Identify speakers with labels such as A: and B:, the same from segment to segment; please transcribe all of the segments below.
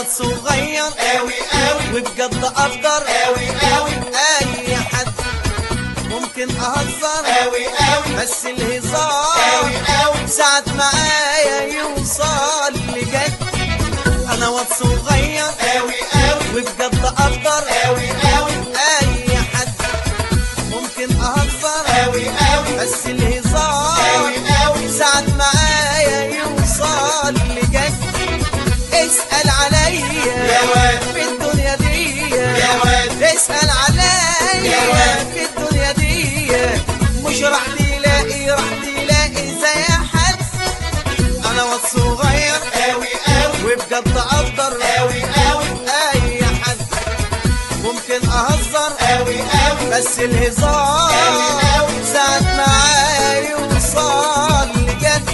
A: صغير
B: قوي قوي
A: وبجد اقدر
B: قوي قوي
A: اي حد ممكن اهزر
B: قوي قوي
A: بس الهزار
B: قوي قوي
A: ساعة معايا يوصل لجد انا واد صغير
B: قوي قوي
A: وبجد اقدر
B: قوي قوي
A: اي حد ممكن اهزر
B: قوي قوي
A: بس الهزار
B: قوي قوي
A: ساعة معايا يوصل لجد اسأل عليا
B: يا واد.
A: في الدنيا دي
B: يا واد.
A: اسأل عليا
B: يا واد.
A: في الدنيا دي مش راح تلاقي راح تلاقي زي حد انا واد صغير
B: قوي قوي
A: وبجد اقدر
B: قوي قوي
A: اي حد ممكن اهزر
B: قوي قوي
A: بس الهزار
B: أوي أوي.
A: ساعة معايا يوصل لجد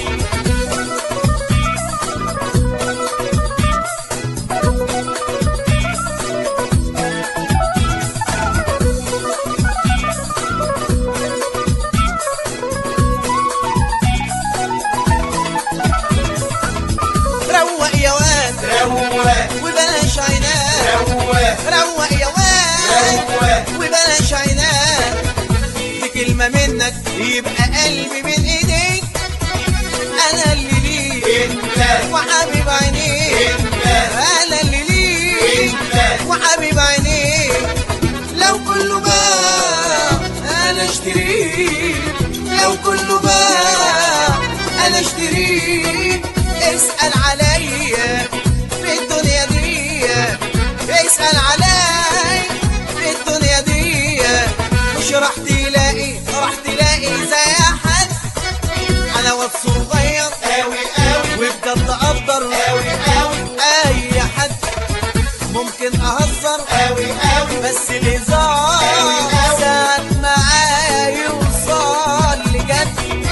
A: روق يا واد
B: روق
A: وبلاش عناد
B: روق
A: روق يا واد
B: روق
A: وبلاش عناد دي كلمة منك يبقى قلبي بين ايديك انا اللي ليك
B: انت
A: وحبيب عينيك
B: انت
A: انا اللي ليك
B: انت
A: وحبيب عينيك لو كله باع انا اشتريه لو كله باع انا اشتريه اسأل عليا في الدنيا دي اسأل عليا في الدنيا دي مش راح تلاقي راح تلاقي زي حد انا واد صغير
B: قوي قوي
A: وبجد اقدر
B: قوي قوي
A: اي حد ممكن اهزر
B: قوي قوي
A: بس الهزار
B: أوي أوي.
A: ساعة معايا يوصل لجد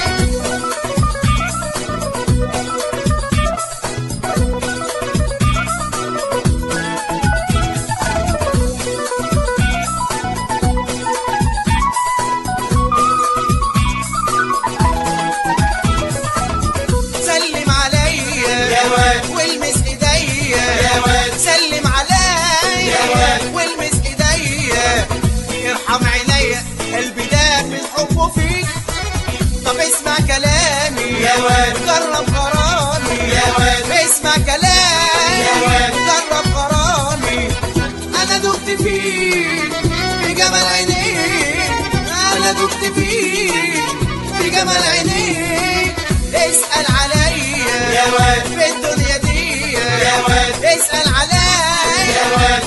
A: سلم عليا
B: يا واد.
A: والمس ايديا
B: يا واد.
A: سلم عليا
B: يا واد.
A: والمس ايديا ارحم عينيا قلبي ده من حبه فيك طب اسمع كلامي
B: يا واد.
A: جرب غرامي
B: يا واد.
A: اسمع كلامي
B: يا واد.
A: جرب غرامي انا دقت فيك في جمال عينيك انا دقت فيك في جمال عينيك اسأل عليا
B: يا واد.
A: في الدنيا دي
B: يا واد.
A: اسأل عليا
B: يا واد.